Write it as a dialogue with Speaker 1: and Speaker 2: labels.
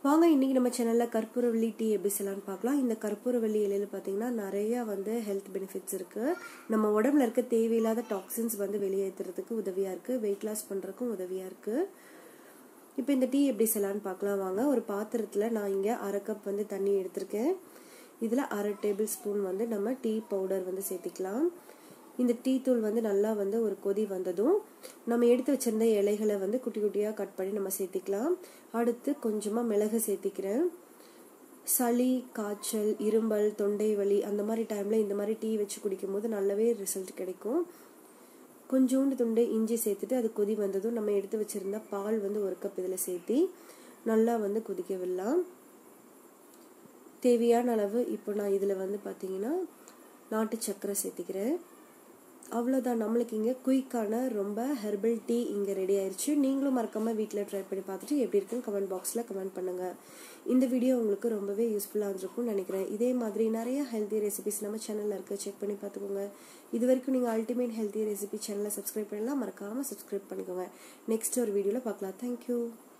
Speaker 1: வாங்க இன்னைக்கு நம்ம சேனல்ல கற்பூரவள்ளி டீ எப்படி செய்யலாம்னு பார்க்கலாம் இந்த கற்பூரவள்ளி இலையில பார்த்தீங்கன்னா நிறைய வந்து ஹெல்த் பெனிஃபிட்ஸ் இருக்கு நம்ம உடம்புல இருக்க தேவையில்லாத டாக்ஸின்ஸ் வந்து வெளியேற்றுறதுக்கு உதவியா இருக்கு வெயிட் லாஸ் பண்றதுக்கும் உதவியா இருக்கு இப்போ இந்த டீ எப்படி செய்யலாம்னு பார்க்கலாம் வாங்க ஒரு பாத்திரத்துல நான் இங்க அரை கப் வந்து தண்ணி எடுத்திருக்கேன் இதுல அரை டேபிள் ஸ்பூன் வந்து நம்ம டீ பவுடர் வந்து சேர்த்திக்கலாம் இந்த டீ தூள் வந்து நல்லா வந்து ஒரு கொதி வந்ததும் நம்ம எடுத்து வச்சிருந்த இலைகளை வந்து குட்டி குட்டியாக கட் பண்ணி நம்ம சேர்த்திக்கலாம் அடுத்து கொஞ்சமாக மிளகு சேர்த்திக்கிறேன் சளி காய்ச்சல் இரும்பல் தொண்டை வலி அந்த மாதிரி டைமில் இந்த மாதிரி டீ வச்சு குடிக்கும்போது நல்லாவே ரிசல்ட் கிடைக்கும் கொஞ்சோண்டு துண்டு இஞ்சி சேர்த்துட்டு அது கொதி வந்ததும் நம்ம எடுத்து வச்சிருந்த பால் வந்து ஒரு கப் இதில் சேர்த்தி நல்லா வந்து கொதிக்க விடலாம் தேவையான அளவு இப்போ நான் இதில் வந்து பார்த்தீங்கன்னா நாட்டு சர்க்கரை சேர்த்திக்கிறேன் அவ்வளோதான் நம்மளுக்கு இங்கே குயிக்கான ரொம்ப ஹெர்பல் டீ இங்கே ரெடி ஆயிடுச்சு நீங்களும் மறக்காமல் வீட்டில் ட்ரை பண்ணி பார்த்துட்டு எப்படி இருக்குன்னு கமெண்ட் பாக்ஸில் கமெண்ட் பண்ணுங்கள் இந்த வீடியோ உங்களுக்கு ரொம்பவே யூஸ்ஃபுல்லாக இருந்திருக்கும்னு நினைக்கிறேன் இதே மாதிரி நிறைய ஹெல்த்தி ரெசிபிஸ் நம்ம சேனலில் இருக்குது செக் பண்ணி பார்த்துக்கோங்க இது வரைக்கும் நீங்கள் அல்டிமேட் ஹெல்த்தி ரெசிபி சேனலை சப்ஸ்கிரைப் பண்ணலாம் மறக்காமல் சப்ஸ்கிரைப் பண்ணிக்கோங்க நெக்ஸ்ட் ஒரு வீடியோவில் பார்க்கலாம் தேங்க்யூ